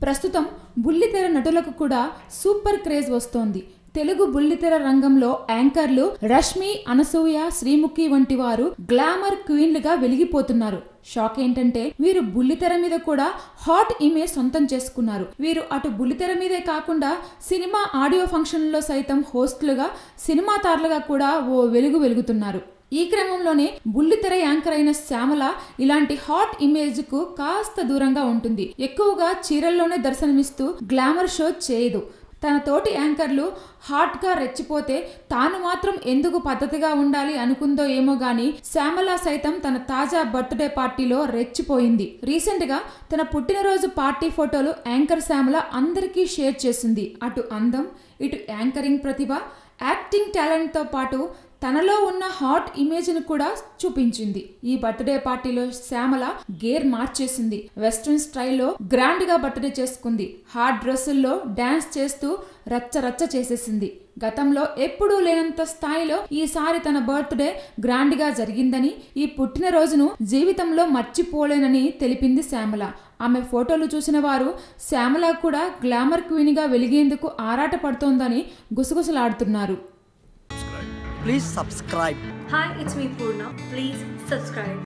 ప్రస్తుతం బుల్లితెర నటులకు కూడా సూపర్ క్రేజ్ వస్తోంది తెలుగు బుల్లితెర రంగంలో యాంకర్లు రష్మి అనసూయ శ్రీముఖి వంటి వారు గ్లామర్ క్వీన్లుగా వెలిగిపోతున్నారు షాక్ ఏంటంటే వీరు బుల్లితెర మీద కూడా హాట్ ఇమేజ్ సొంతం చేసుకున్నారు వీరు అటు బుల్లితెర మీదే కాకుండా సినిమా ఆడియో ఫంక్షన్లలో సైతం హోస్టులుగా సినిమా తారలుగా కూడా ఓ వెలుగు వెలుగుతున్నారు ఈ క్రమంలోనే బుల్లితెర యాంకర్ అయిన శ్యామల ఇలాంటి హాట్ ఇమేజ్ కు కాస్త దూరంగా ఉంటుంది ఎక్కువగా చీరల్లోనే దర్శనమిస్తూ గ్లామర్ షో చేయదు తన తోటి యాంకర్లు హాట్గా రెచ్చిపోతే తాను మాత్రం ఎందుకు పద్ధతిగా ఉండాలి అనుకుందో ఏమో గాని శ్యామల సైతం తన తాజా బర్త్డే పార్టీలో రెచ్చిపోయింది రీసెంట్ గా తన పుట్టినరోజు పార్టీ ఫోటోలు యాంకర్ శ్యామల అందరికీ షేర్ చేసింది అటు అందం ఇటు యాంకరింగ్ ప్రతిభ యాక్టింగ్ టాలెంట్తో పాటు తనలో ఉన్న హాట్ ఇమేజ్ను కూడా చూపించింది ఈ బర్త్డే పార్టీలో శ్యామల గేర్ మార్చేసింది వెస్ట్రన్ స్టైల్లో గ్రాండ్ గా బర్త్డే చేసుకుంది హాట్ డ్రెస్సుల్లో డాన్స్ చేస్తూ రచ్చ రచ్చ చేసేసింది గతంలో ఎప్పుడూ లేనంత స్థాయిలో ఈసారి తన బర్త్డే గ్రాండ్ గా జరిగిందని ఈ పుట్టినరోజును జీవితంలో మర్చిపోలేనని తెలిపింది శ్యామల ఆమె ఫోటోలు చూసిన వారు శ్యామల కూడా గ్లామర్ క్వీన్ గా వెలిగేందుకు ఆరాట పడుతోందని గుసగుసలాడుతున్నారు Please subscribe. Hi, it's me Purna. Please subscribe.